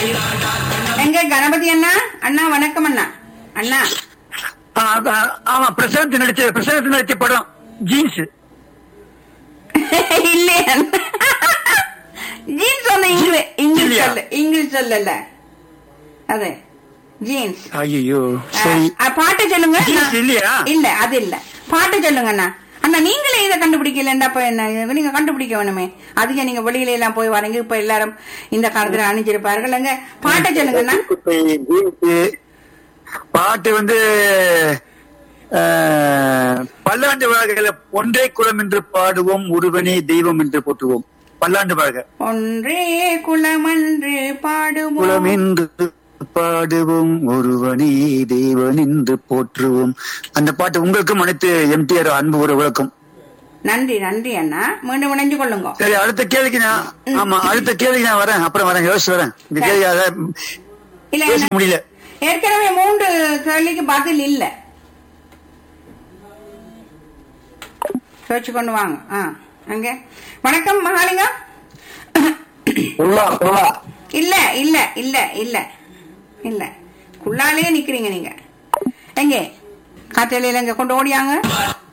எங்க கணபதி அண்ணா அண்ணா வணக்கம் அண்ணா அண்ணா ஆ, ஆ, ஆமா பிரசாந்த் நடிச்ச பிரசாந்த் நடிச்ச படம் ஜீன்ஸ் இல்லையா ஜீன்ஸ் சொன்ன இங்கிலீஷ் இங்கிலீஷ் இல்லையா? சொல்ல இங்கிலீஷ் சொல்லல அது ஜீன்ஸ் ஐயோ சரி ஆ, பாட்டு சொல்லுங்க ஜீன்ஸ் நான்- இல்லையா? இல்ல அது இல்ல பாட்டு சொல்லுங்க அண்ணா அண்ணா நீங்களே இதை கண்டுபிடிக்கலண்டா இப்ப என்ன நீங்க கண்டுபிடிக்க வேணுமே அதுக்கு நீங்க வெளியில எல்லாம் போய் வரீங்க இப்ப எல்லாரும் இந்த காலத்துல அணிஞ்சிருப்பார்கள் அங்க பாட்டை சொல்லுங்க அண்ணா ஜீன்ஸ் பாட்டு வந்து ஆ, பல்லாண்டு வாழ்கையில ஒன்றே குலம் என்று பாடுவோம் ஒருவனே தெய்வம் என்று போற்றுவோம் பல்லாண்டு வாழ்க ஒன்றே குலமன்று பாடுவோம் குலம் என்று பாடுவோம் ஒருவனே தெய்வன் என்று போற்றுவோம் அந்த பாட்டு உங்களுக்கும் அனைத்து எம்டிஆர் அன்பு ஒரு விளக்கம் நன்றி நன்றி அண்ணா மீண்டும் இணைஞ்சு கொள்ளுங்க சரி அடுத்த கேள்விக்கு நான் ஆமா அடுத்த கேள்விக்கு நான் வரேன் அப்புறம் வரேன் யோசிச்சு வரேன் இந்த கேள்வி அதான் இல்ல யோசிக்க அண்ணா, முடியல ஏற்கனவே மூன்று கேள்விக்கு பதில் இல்ல யோசிச்சு கொண்டு வாங்க ஆ அங்க வணக்கம் மகாலிங்கம் இல்ல இல்ல இல்ல இல்ல இல்ல குள்ளாலே நிக்கிறீங்க நீங்க எங்க காற்றாலையில இங்க கொண்டு ஓடியாங்க